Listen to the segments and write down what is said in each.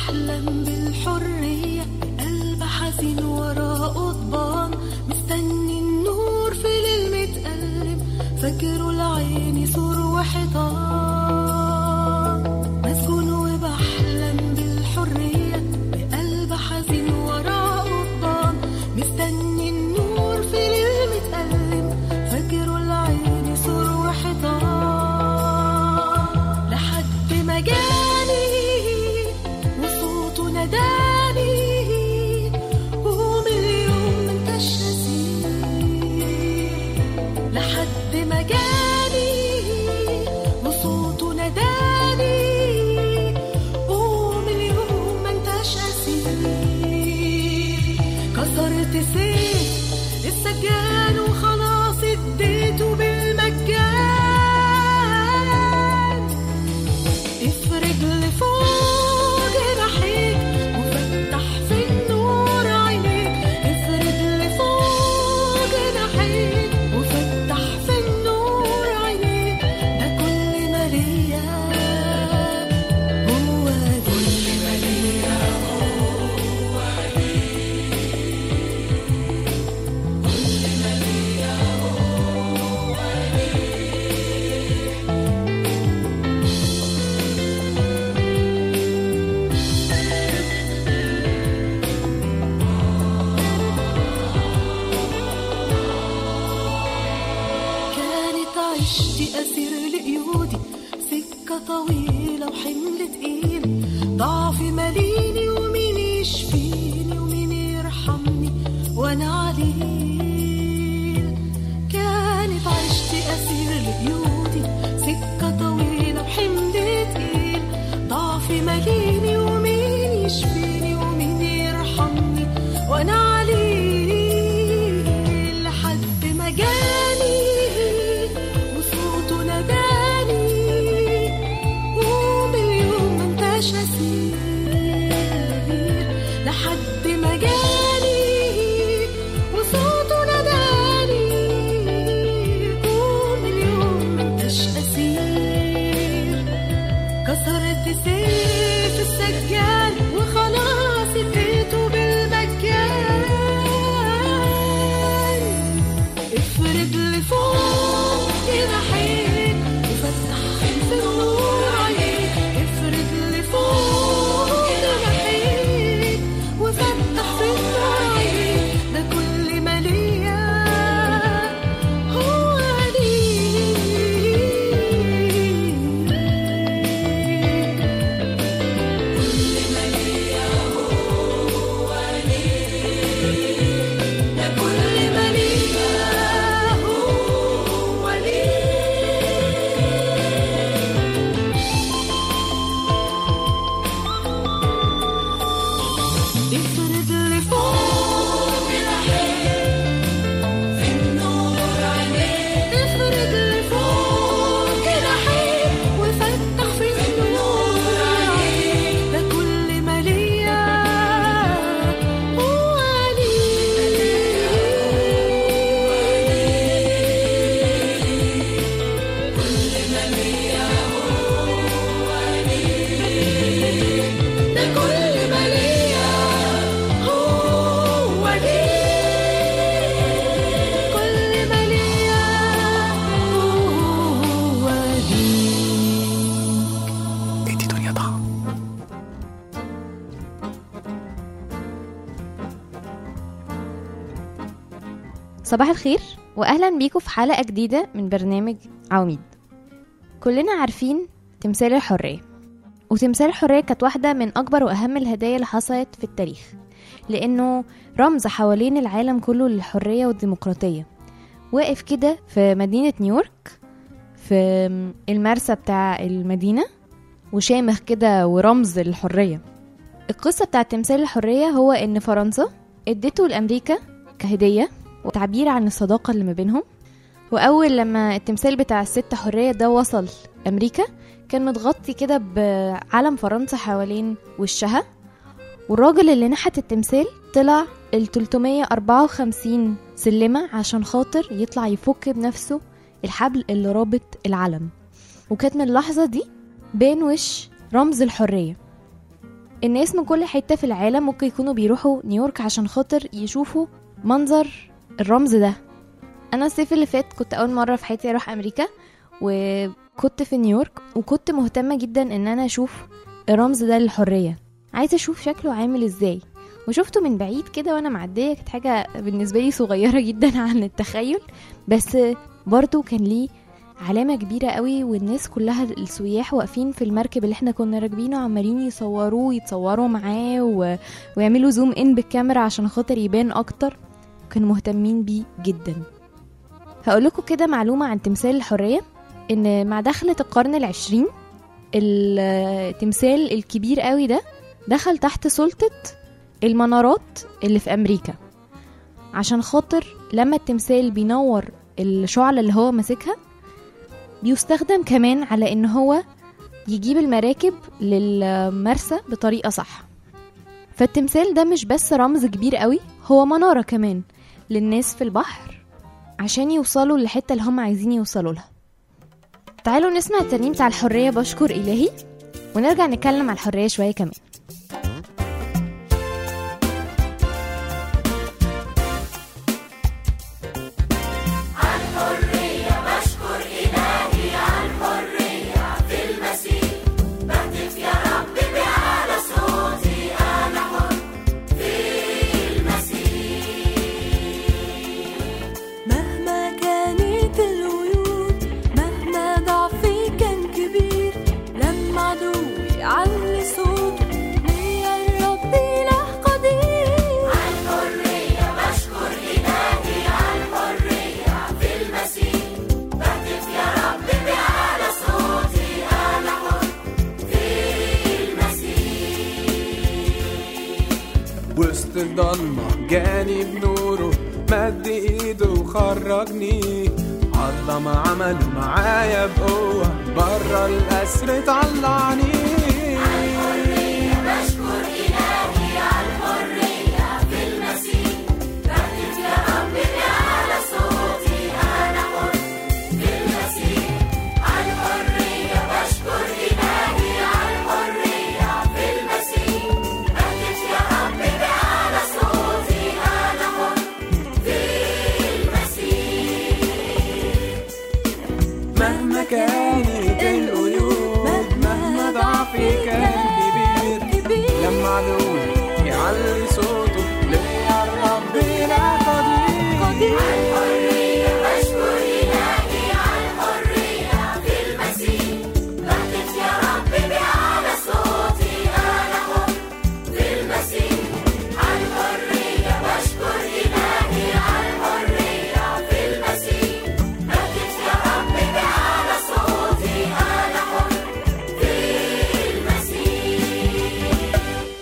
بحلم بالحرية قلب حزين ورا قضبان مستني النور في ليل متقلب فاكره العين سور وحيطان مسكون وبحلم بالحرية بقلب حزين ورا قضبان مستني النور في ليل متقلب فاكره العين سور وحيطان لحد ما جاني وصوته ناداني وهو من اليوم ما انتش نسيه لحد ما جاني وصوته ناداني وهو من اليوم ما انتش نسيه كسرت سيف السجان وخلاص اديته بالمجان افرج لفوق جناحيك وفتح في النور عينيك افرج لفوق جناحيك وفتح في النور عينيك ده كل ما ليا هو كل ما ليا كانت عشتي أسير لقيودي سكة طويلة وحمل تقيل ضعفي ماليني ومين يشفيني ومين يرحمني وأنا عليل كانت عشتي أسير لقيودي سكة طويلة وحمل تقيل ضعفي ماليني ومين يشفيني ومين يرحمني وأنا عليل لحد ما جاني وصوته ناداني ومليون ما انتش اسير لحد ما جاني وصوته ناداني ومليون ما انتش اسير كسرت سيف السجان وخلاص اديته بالمجان افرد لفوق جناحيك وفتح في النور عليك افرد لفوق جناحيك وفتح في النور عليك ده كل ما ليا هو ليك ده كل ما ليا هو ليك افرد لفوق جناحيك في النور عينيك افرد لفوق جناحيك وفتح في النور عينيك ده كل ما ليا هو ليك كل ما ليا هو ليك ده كل ما ليا هو ليك كل ما ليا هو ليك ادي دنيا ضاع صباح الخير واهلا بيكم في حلقه جديده من برنامج عواميد كلنا عارفين تمثال الحريه وتمثال الحريه كانت واحده من اكبر واهم الهدايا اللي حصلت في التاريخ لانه رمز حوالين العالم كله للحريه والديمقراطيه واقف كده في مدينه نيويورك في المرسى بتاع المدينه وشامخ كده ورمز للحريه القصه بتاعت تمثال الحريه هو ان فرنسا ادته لامريكا كهديه وتعبير عن الصداقة اللي ما بينهم وأول لما التمثال بتاع الست حرية ده وصل أمريكا كان متغطي كده بعلم فرنسا حوالين وشها والراجل اللي نحت التمثال طلع ال 354 سلمة عشان خاطر يطلع يفك بنفسه الحبل اللي رابط العلم وكانت من اللحظة دي بين وش رمز الحرية الناس من كل حتة في العالم ممكن يكونوا بيروحوا نيويورك عشان خاطر يشوفوا منظر الرمز ده انا الصيف اللي فات كنت اول مرة في حياتي اروح امريكا وكنت في نيويورك وكنت مهتمة جدا ان انا اشوف الرمز ده للحرية عايزة اشوف شكله عامل ازاي وشفته من بعيد كده وانا معدية كانت حاجة بالنسبة لي صغيرة جدا عن التخيل بس برضو كان ليه علامة كبيرة قوي والناس كلها السياح واقفين في المركب اللي احنا كنا راكبينه عمالين يصوروه يتصوروا معاه و... ويعملوا زوم ان بالكاميرا عشان خاطر يبان اكتر كانوا مهتمين بيه جدا هقول لكم كده معلومة عن تمثال الحرية ان مع دخلة القرن العشرين التمثال الكبير قوي ده دخل تحت سلطة المنارات اللي في أمريكا عشان خاطر لما التمثال بينور الشعلة اللي هو ماسكها بيستخدم كمان على ان هو يجيب المراكب للمرسى بطريقة صح فالتمثال ده مش بس رمز كبير قوي هو منارة كمان للناس في البحر عشان يوصلوا للحتة اللي هم عايزين يوصلوا لها تعالوا نسمع الترنيم بتاع الحرية بشكر إلهي ونرجع نتكلم على الحرية شوية كمان مهما كانت القيود مهما ضعفي كان كبير لما عدوي يعلي صوته ليا الرب له قدير عالحرية بشكر إلهي عالحرية في المسيح بهتف يا رب بأعلى صوتي أنا حر في المسيح وسط الضلمة جاني بنوره مد ايده وخرجني عظم عمل معايا بقوة برا الأسر طلعني بشكر إلهي عالحرية في المسيح بهتف يا رب بأعلى صوتي أنا حر في المسيح عالحرية بشكر إلهي عالحرية في المسيح بهتف يا رب بأعلى صوتي أنا حر في المسيح مهما كانت القيود مهما ضعفي كان كبير لما عدوي يعلي صوته ليا الرب لا قدير الحرية بشكر إلهي عالحرية في المسيح بهتف يا رب بأعلى صوتي أنا حر في المسيح الحرية بشكر إلهي عالحرية في المسيح بهتف يا رب بأعلى صوتي أنا حر في المسيح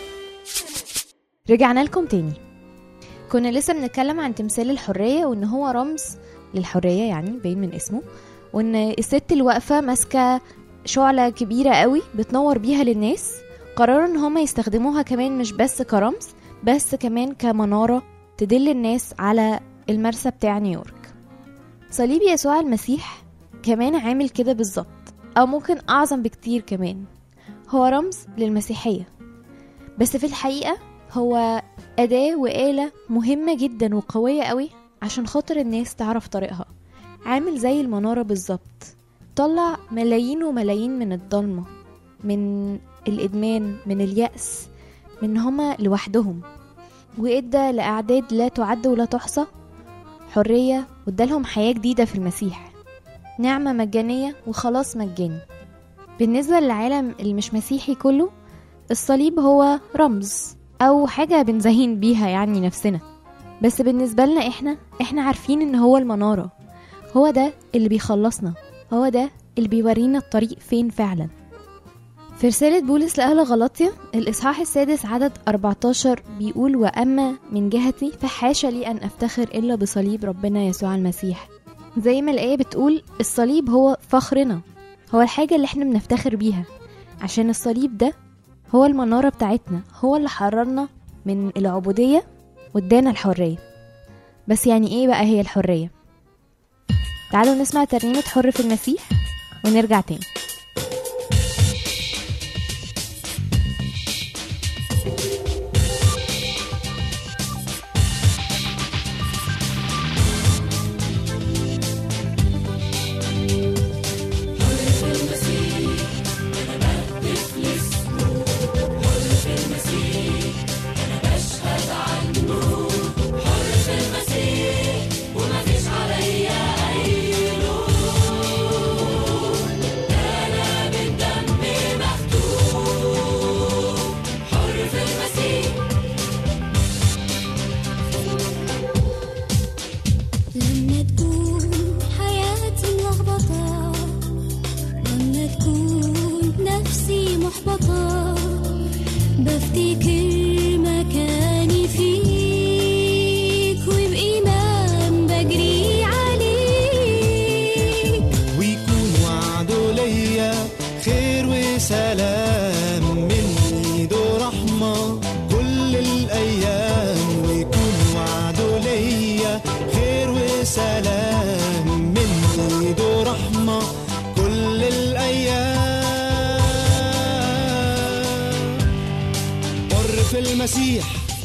رجعنا لكم تاني كنا لسه بنتكلم عن تمثال الحرية وان هو رمز للحرية يعني باين من اسمه وان الست اللي واقفة ماسكة شعلة كبيرة قوي بتنور بيها للناس قرروا ان هما يستخدموها كمان مش بس كرمز بس كمان كمنارة تدل الناس على المرسى بتاع نيويورك صليب يسوع المسيح كمان عامل كده بالظبط او ممكن اعظم بكتير كمان هو رمز للمسيحية بس في الحقيقة هو أداة وآلة مهمة جدا وقوية قوي عشان خاطر الناس تعرف طريقها عامل زي المنارة بالظبط طلع ملايين وملايين من الضلمة من الإدمان من اليأس من هما لوحدهم وإدى لأعداد لا تعد ولا تحصى حرية وادالهم حياة جديدة في المسيح نعمة مجانية وخلاص مجاني بالنسبة للعالم اللي مش مسيحي كله الصليب هو رمز او حاجه بنزين بيها يعني نفسنا بس بالنسبه لنا احنا احنا عارفين ان هو المناره هو ده اللي بيخلصنا هو ده اللي بيورينا الطريق فين فعلا في رسالة بولس لأهل غلطية الإصحاح السادس عدد 14 بيقول وأما من جهتي فحاشا لي أن أفتخر إلا بصليب ربنا يسوع المسيح زي ما الآية بتقول الصليب هو فخرنا هو الحاجة اللي احنا بنفتخر بيها عشان الصليب ده هو المنارة بتاعتنا هو اللي حررنا من العبودية وادانا الحرية بس يعني ايه بقى هي الحرية تعالوا نسمع ترنيمة حر في المسيح ونرجع تاني لما تكون حياتي ملخبطة لما تكون نفسي محبطة بفتكر مكاني فيك وبإيمان بجري عليك ويكون وعده ليا خير وسلام من ايده رحمة كل الأيام ويكون وعده ليا خير وسلام من ايده رحمة كل الأيام حر في المسيح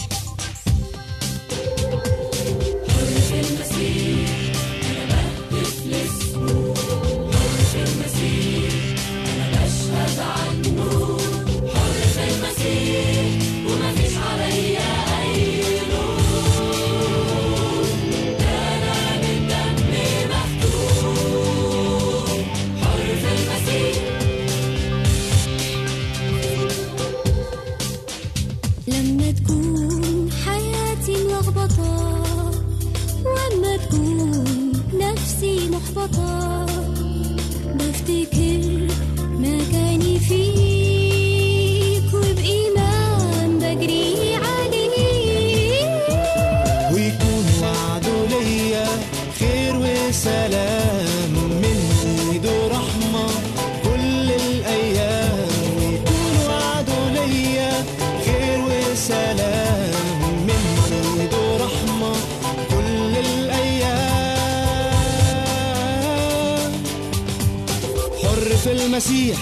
لما تكون حياتي ملخبطة وأما تكون نفسي محبطة بفتكر مكاني فيك وبإيمان بجري عليك ويكون وعده ليا خير وسلام من ايده رحمة كل الأيام ويكون وعده ليا خير وسلام من ايده رحمة كل الأيام حر في المسيح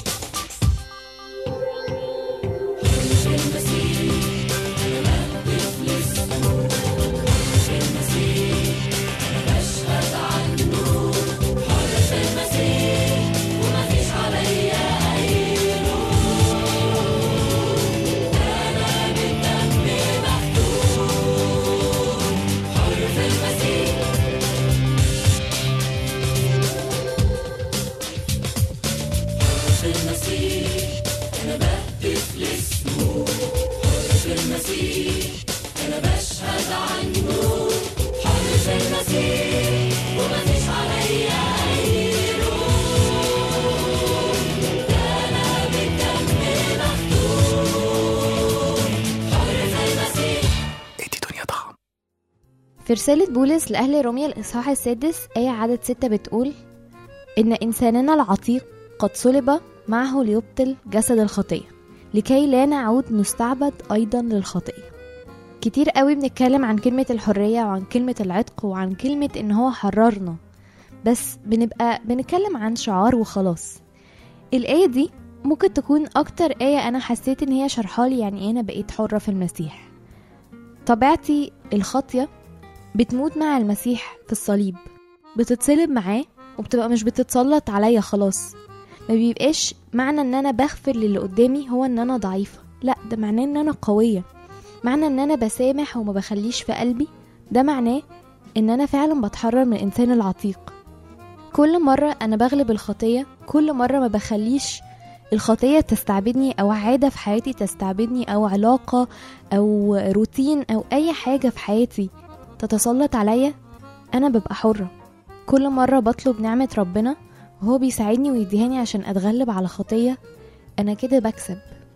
ادي دنيا طعم في رسالة بولس لأهل روميا الإصحاح السادس آية عدد ستة بتقول إن إنساننا العتيق قد صلب معه ليبطل جسد الخطية لكي لا نعود نستعبد أيضا للخطية كتير قوي بنتكلم عن كلمة الحرية وعن كلمة العتق وعن كلمة إن هو حررنا بس بنبقى بنتكلم عن شعار وخلاص الآية دي ممكن تكون أكتر آية أنا حسيت إن هي شرحالي يعني إيه أنا بقيت حرة في المسيح طبيعتي الخاطية بتموت مع المسيح في الصليب بتتصلب معاه وبتبقى مش بتتسلط عليا خلاص ما بيبقاش معنى ان انا بغفر للي قدامي هو ان انا ضعيفة لا ده معناه ان انا قوية معنى ان انا بسامح وما بخليش في قلبي ده معناه ان انا فعلا بتحرر من الانسان العتيق كل مرة انا بغلب الخطية كل مرة ما بخليش الخطية تستعبدني او عادة في حياتي تستعبدني او علاقة او روتين او اي حاجة في حياتي تتسلط عليا انا ببقى حرة كل مرة بطلب نعمة ربنا وهو بيساعدني ويديهاني عشان اتغلب على خطية انا كده بكسب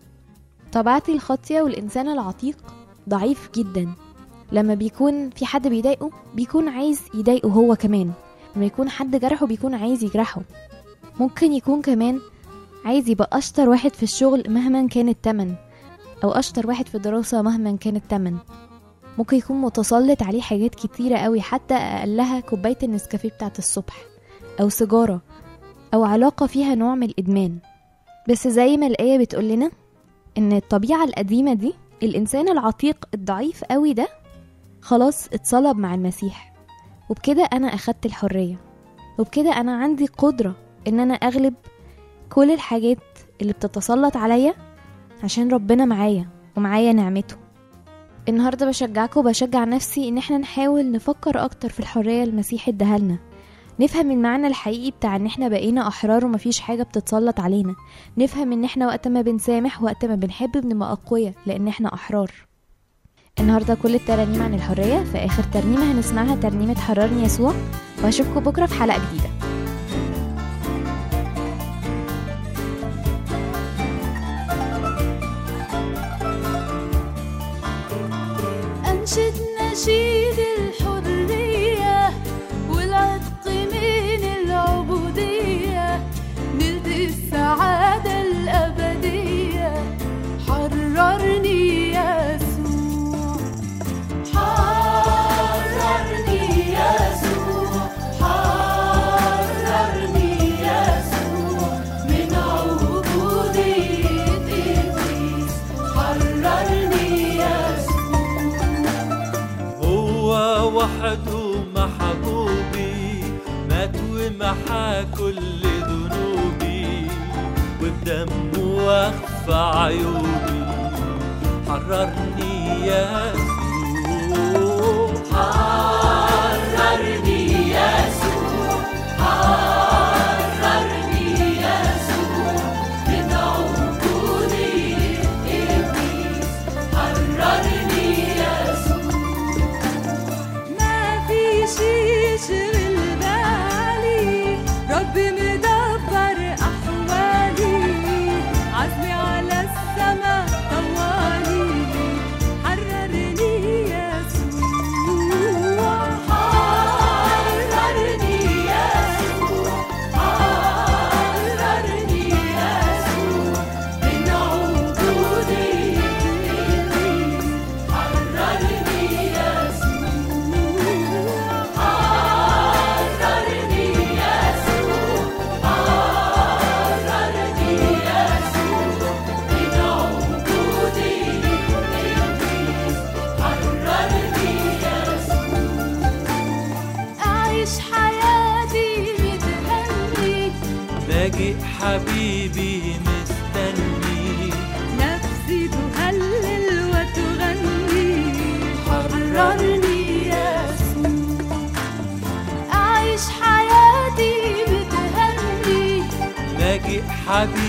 طبيعتي الخاطية والانسان العتيق ضعيف جدا لما بيكون في حد بيضايقه بيكون عايز يضايقه هو كمان لما يكون حد جرحه بيكون عايز يجرحه ممكن يكون كمان عايز يبقى اشطر واحد في الشغل مهما كان التمن او اشطر واحد في الدراسة مهما كان التمن ممكن يكون متسلط عليه حاجات كتيرة قوي حتى أقلها كوباية النسكافيه بتاعت الصبح أو سيجارة أو علاقة فيها نوع من الإدمان بس زي ما الآية بتقول لنا ان الطبيعة القديمة دي الانسان العتيق الضعيف قوي ده خلاص اتصلب مع المسيح وبكده انا اخدت الحرية وبكده انا عندي قدرة ان انا اغلب كل الحاجات اللي بتتسلط عليا عشان ربنا معايا ومعايا نعمته النهاردة بشجعكم وبشجع نفسي ان احنا نحاول نفكر اكتر في الحرية المسيح اداها لنا نفهم المعنى الحقيقي بتاع ان احنا بقينا احرار ومفيش حاجة بتتسلط علينا نفهم ان احنا وقت ما بنسامح وقت ما بنحب بنبقى اقوياء لان احنا احرار النهارده كل الترانيم عن الحرية في اخر ترنيمة هنسمعها ترنيمة حررني يسوع واشوفكم بكرة في حلقة جديدة أنشد نشيد الحرية والعتق من العبودية نلت السعادة الأبدية حررني يسوع حررني يسوع حررني يسوع من عبودية إبليس حررني يسوع هو وحده محبوبي مات ومحى كل ذنوبي وبدمه وخفى عيوبي حررني يسوع حررني يسوع حررني يسوع من عبودية إبليس حررني يسوع ما في شي يشغل بالي ربي مدبر أحوالي عزمي على السما طوالي حررني يسوع حررني يسوع حررني يسوع من عبودية إبليس حررني يسوع حررني يسوع حررني يسوع من عبودية إبليس حررني يسوع أعيش حياتي متهني لاجئ حبيبي مستني نفسي تهلل وتغني حررني يسوع أعيش حياتي بتهني لاجئ حبيبي